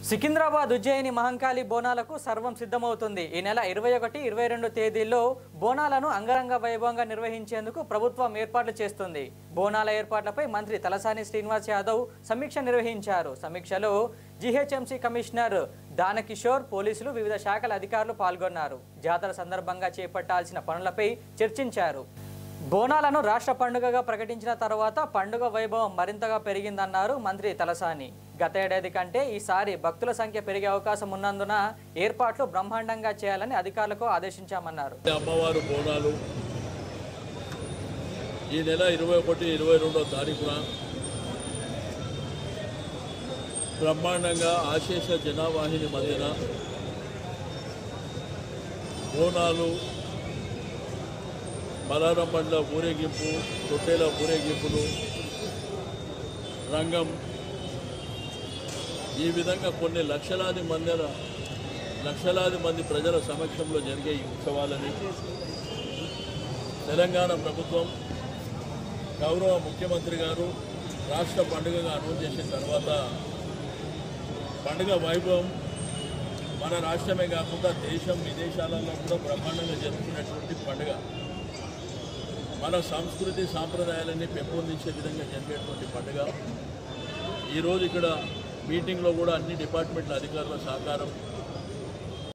సికింద్రాబాద్ ఉజ్జయిని మహంకాళి బోనాలకు సర్వం సిద్ధమవుతుంది ఈ నెల ఇరవై ఒకటి ఇరవై రెండు తేదీల్లో బోనాలను అంగరంగ వైభవంగా నిర్వహించేందుకు ప్రభుత్వం ఏర్పాట్లు చేస్తుంది బోనాల ఏర్పాట్లపై మంత్రి తలసాని శ్రీనివాస్ యాదవ్ సమీక్ష నిర్వహించారు సమీక్షలో జీహెచ్ఎంసీ కమిషనర్ దానకిషోర్ పోలీసులు వివిధ శాఖల అధికారులు పాల్గొన్నారు జాతర సందర్భంగా చేపట్టాల్సిన పనులపై చర్చించారు బోనాలను రాష్ట్ర పండుగగా ప్రకటించిన తర్వాత పండుగ వైభవం మరింతగా పెరిగిందన్నారు మంత్రి తలసాని గత ఏడాది కంటే ఈసారి భక్తుల సంఖ్య పెరిగే అవకాశం ఉన్నందున ఏర్పాట్లు బ్రహ్మాండంగా చేయాలని అధికారులకు ఆదేశించామన్నారు అమ్మవారు బోనాలు ఈ నెల ఇరవై ఒకటి ఇరవై రెండో తారీఖున బ్రహ్మాండంగా ఆశేష జనావాహిని మధ్యన బోనాలు బలారం బండ్ల ఊరేగింపు తొట్టేల ఊరేగింపులు రంగం ఈ విధంగా కొన్ని లక్షలాది మంది లక్షలాది మంది ప్రజల సమక్షంలో జరిగే ఈ ఉత్సవాలని తెలంగాణ ప్రభుత్వం గౌరవ ముఖ్యమంత్రి గారు రాష్ట్ర పండుగగా అనౌన్స్ చేసిన తర్వాత పండుగ వైభవం మన రాష్ట్రమే కాకుండా దేశం విదేశాలలో కూడా బ్రహ్మాండంగా జరుపుకునేటువంటి పండుగ మన సంస్కృతి సాంప్రదాయాలన్నీ పెంపొందించే విధంగా జరిగేటువంటి పండుగ ఈరోజు ఇక్కడ మీటింగ్లో కూడా అన్ని డిపార్ట్మెంట్ల అధికారుల సహకారం